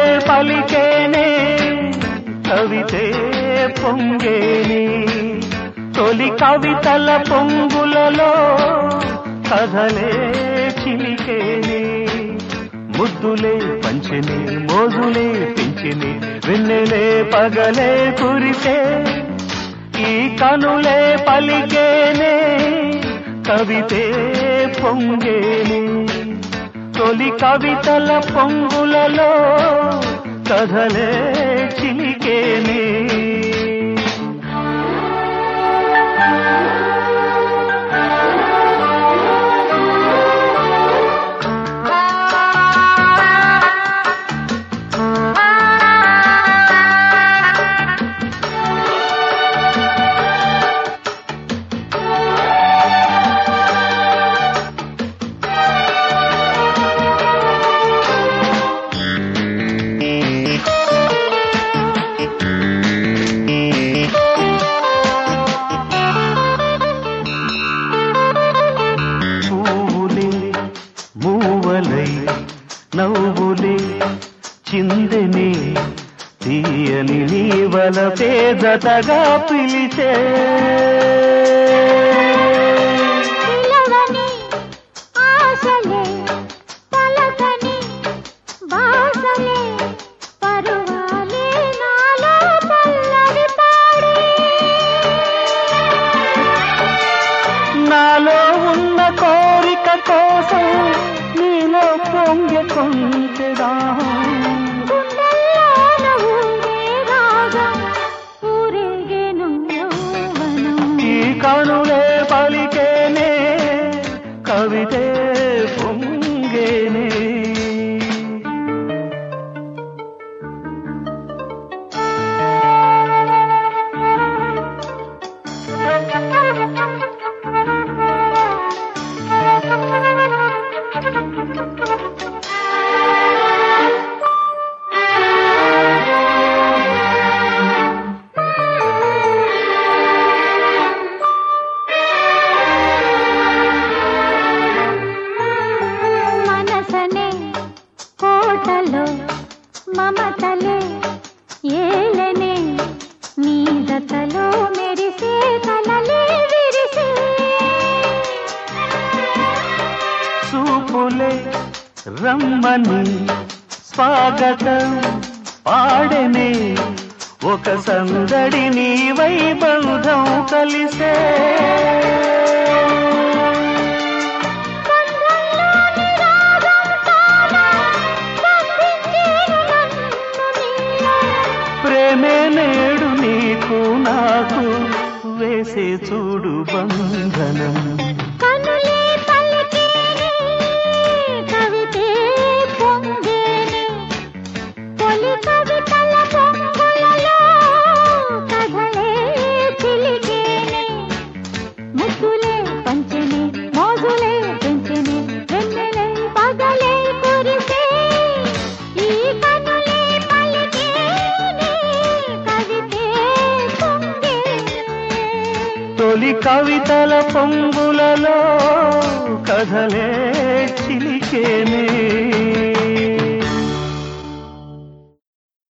పలికేనే కవితే పొంగేనే తొలి కవితల పొంగులలో కథలే చిలికేనే ముద్దులే పంచిని మోజులే పించిని వెన్నెలే పగలే కురిసే ఈ కనులే పలికేనే కవితే పొంగేనే తొలి కవితల పొంగులలో కథలే చిలికేనే పువ్వులే మూవలై నవ్వులే చిందెనే తీయని నీవల పేదతగా పిలిచే పిలవని ఆశలే పలకని వాసలే పరువాలే నాలో పల్లవి పాడే నాలో ఉన్న కోరిక కోసం నీలో పొంగె కొంచెదా గుండెల్లోన ఊరే రాగం ఊరేగేను యౌవనం ఈ కనులే పలికేనే కవితే పొంగేనే మనసనే కోటలో మమతలే ఏలనే నీదతలో మెరిసే కలలే విరిసే చూపులే రమ్మని స్వాగతం పాడనే ఒక సందడి నీ వైబంధం కలిసే సంద్రంలోని రాగం తానా బంధించేను నన్ను నీలో. ప్రేమే నేడు నీకు నాకు వేసే చూడు బంధనం కనులే పలికేనే కవితే పొంగేనే తొలి కవితల పొంగులలో కథలే చిలికేనే ముద్దులే పంచెనే మోజులే పెంచెనే వెన్నెలే పగలే కురిసే ఈ కనులే పలికేనే కవితే పొంగేనే తొలి కవితల పొంగులలో కథలే చిలికేనే